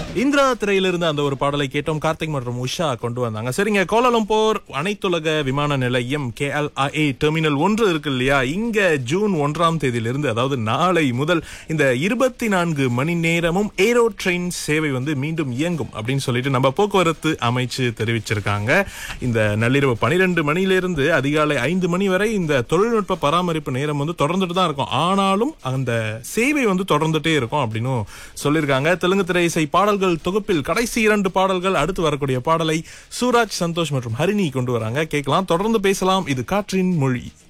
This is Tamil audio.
இந்திரா திரையிலிருந்து அந்த ஒரு பாடலை கேட்டோம் கார்த்திக் மற்றும் உஷா கொண்டு வந்தாங்க சரிங்க கோலாலம்பூர் அனைத்துலக விமான நிலையம் கே எல் டெர்மினல் ஒன்று இருக்கு இல்லையா இங்க ஜூன் ஒன்றாம் தேதியிலிருந்து அதாவது நாளை முதல் இந்த இருபத்தி நான்கு மணி நேரமும் ஏரோ ட்ரெயின் சேவை வந்து மீண்டும் இயங்கும் அப்படின்னு சொல்லிட்டு நம்ம போக்குவரத்து அமைச்சு தெரிவிச்சிருக்காங்க இந்த நள்ளிரவு பனிரெண்டு மணியிலிருந்து அதிகாலை ஐந்து மணி வரை இந்த தொழில்நுட்ப பராமரிப்பு நேரம் வந்து தொடர்ந்துட்டு தான் இருக்கும் ஆனாலும் அந்த சேவை வந்து தொடர்ந்துட்டே இருக்கும் அப்படின்னு சொல்லியிருக்காங்க தெலுங்கு திரை இசை பாடல்கள் தொகுப்பில் கடைசி இரண்டு பாடல்கள் அடுத்து வரக்கூடிய பாடலை சூராஜ் சந்தோஷ் மற்றும் ஹரிணி கொண்டு வராங்க கேட்கலாம் தொடர்ந்து பேசலாம் இது காற்றின் மொழி